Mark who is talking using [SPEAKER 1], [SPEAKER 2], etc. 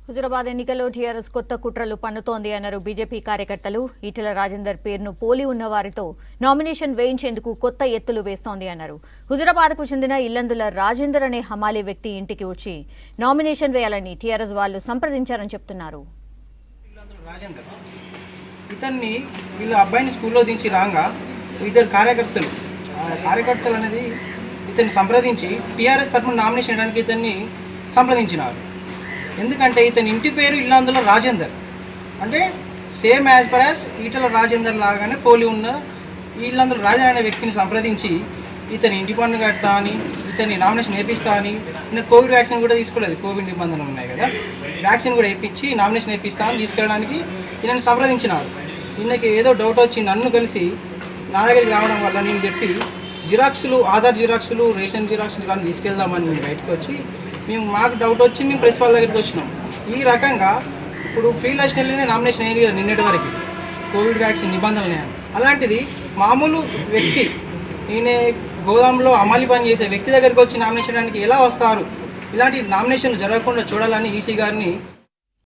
[SPEAKER 1] హుజురాబాద్ ఎన్నికల్లో టీఆర్ఎస్ కొత్త కుట్రలు పన్నుతోంది అన్నారు బీజేపీ కార్యకర్తలు ఈటెల రాజేందర్ పేరును పోలి ఉన్న వారితో నామినేషన్ వేయించేందుకు కొత్త ఎత్తులు వేస్తోంది అన్నారు హుజురాబాద్కు చెందిన ఇల్లందుల రాజేందర్ అనే హమాలీ వ్యక్తి ఇంటికి వచ్చి నామినేషన్ వేయాలని టీఆర్ఎస్ వాళ్ళు సంప్రదించారని చెప్తున్నారు
[SPEAKER 2] వీళ్ళందరూ రాజేందర్ ఇతన్ని వీళ్ళ అబ్బాయిని స్కూల్లో దించి రాగా ఇద్దరు కార్యకర్తలు ఆ కార్యకర్తలు అనేది ఇతన్ని సంప్రదించి టీఆర్ఎస్ తరఫున నామినేషన్ చేయడానికి ఇతన్ని సంప్రదించినారు ఎందుకంటే ఇతని ఇంటి పేరు ఇల్లందులో రాజేందర్ అంటే same as per as Eatala Rajender లాగానే పోలి ఉన్న వీళ్ళందరూ రాజన్ అనే వ్యక్తిని సంప్రదించి ఇతని ఇంటి పన్ను కడతా అని ఇతని నామినేషన్ వేపిస్తా అని ఇంకా కోవిడ్ వ్యాక్సిన్ కూడా తీసుకోలేదు కోవిడ్ నిబంధనలు ఉన్నాయి కదా వ్యాక్సిన్ కూడా వేయించి నామినేషన్ వేపిస్తా అని తీసుకెళ్ళడానికి ఈయనని సంప్రదించినారు ఈయనకి ఏదో డౌట్ వచ్చి నన్ను కలిసి నా దగ్గరికి రావడం వల్ల నేను చెప్పి జిరాక్స్లు ఆధార్ జిరాక్స్లు రేషన్ జిరాక్స్లు కానీ తీసుకెళ్దామని మేము బయటకు వచ్చి మేము మాకు డౌట్ వచ్చి మేము ప్రెస్ వాళ్ళ దగ్గరికి వచ్చినాం ఈ రకంగా ఇప్పుడు ఫీల్డ్ అసిస్టెంట్లోనే నామినేషన్ అయ్యింది కదా నిన్నటి వరకు కోవిడ్ వ్యాక్సిన్ నిబంధనలు అని అలాంటిది మామూలు వ్యక్తి ఈయన గోదాంలో అమలు పని చేసే వ్యక్తి దగ్గరికి వచ్చి నామినేషన్ చేయడానికి ఎలా వస్తారు ఇలాంటి నామినేషన్లు జరగకుండా చూడాలని ఈసీ గారిని